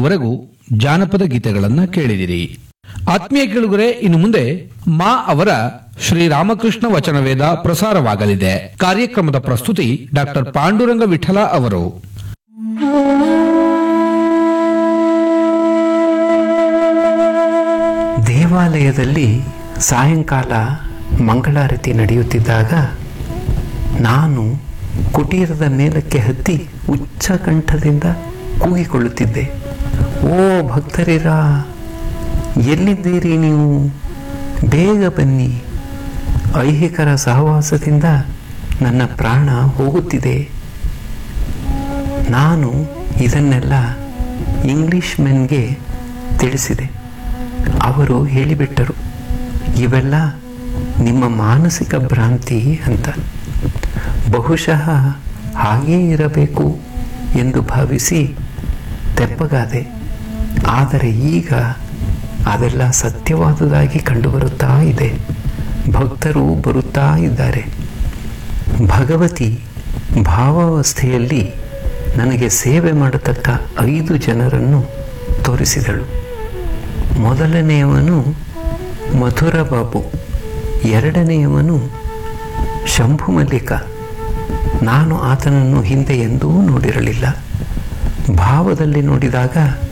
ಇದುವರೆಗೂ ಜಾನಪದ ಗೀತೆಗಳನ್ನ ಕೇಳಿದಿರಿ ಆತ್ಮೀಯ ಕೇಳುಗರೆ ಇನ್ನು ಮುಂದೆ ಮಾ ಅವರ ಶ್ರೀರಾಮಕೃಷ್ಣ ವಚನವೇದ ಪ್ರಸಾರವಾಗಲಿದೆ ಕಾರ್ಯಕ್ರಮದ ಪ್ರಸ್ತುತಿ ಡಾಕ್ಟರ್ ಪಾಂಡುರಂಗ ವಿಠಲ ಅವರು ದೇವಾಲಯದಲ್ಲಿ ಸಾಯಂಕಾಲ ಮಂಗಳಾರತಿ ನಡೆಯುತ್ತಿದ್ದಾಗ ನಾನು ಕುಟೀರದ ಮೇಲಕ್ಕೆ ಹತ್ತಿ ಉಚ್ಚ ಕಂಠದಿಂದ ಕೂಗಿಕೊಳ್ಳುತ್ತಿದ್ದೆ ಓ ಭಕ್ತರಿರ ಎಲ್ಲಿದ್ದೀರಿ ನೀವು ಬೇಗ ಬನ್ನಿ ಐಹಿಕರ ಸಹವಾಸದಿಂದ ನನ್ನ ಪ್ರಾಣ ಹೋಗುತ್ತಿದೆ ನಾನು ಇದನ್ನೆಲ್ಲ ಇಂಗ್ಲಿಷ್ ಮೆನ್ಗೆ ತಿಳಿಸಿದೆ ಅವರು ಹೇಳಿಬಿಟ್ಟರು ಇವೆಲ್ಲ ನಿಮ್ಮ ಮಾನಸಿಕ ಭ್ರಾಂತಿ ಅಂತ ಬಹುಶಃ ಹಾಗೇ ಇರಬೇಕು ಎಂದು ಭಾವಿಸಿ ತೆಪ್ಪಗಾದೆ ಆದರೆ ಈಗ ಅದೆಲ್ಲ ಸತ್ಯವಾದುದಾಗಿ ಕಂಡುಬರುತ್ತಾ ಇದೆ ಭಕ್ತರು ಬರುತ್ತಾ ಇದ್ದಾರೆ ಭಗವತಿ ಭಾವಾವಸ್ಥೆಯಲ್ಲಿ ನನಗೆ ಸೇವೆ ಮಾಡತಕ್ಕ ಐದು ಜನರನ್ನು ತೋರಿಸಿದಳು ಮೊದಲನೆಯವನು ಮಧುರ ಬಾಬು ಎರಡನೆಯವನು ಶಂಭು ಮಲ್ಲಿಕ ನಾನು ಆತನನ್ನು ಹಿಂದೆ ಎಂದೂ ನೋಡಿರಲಿಲ್ಲ ಭಾವದಲ್ಲಿ ನೋಡಿದಾಗ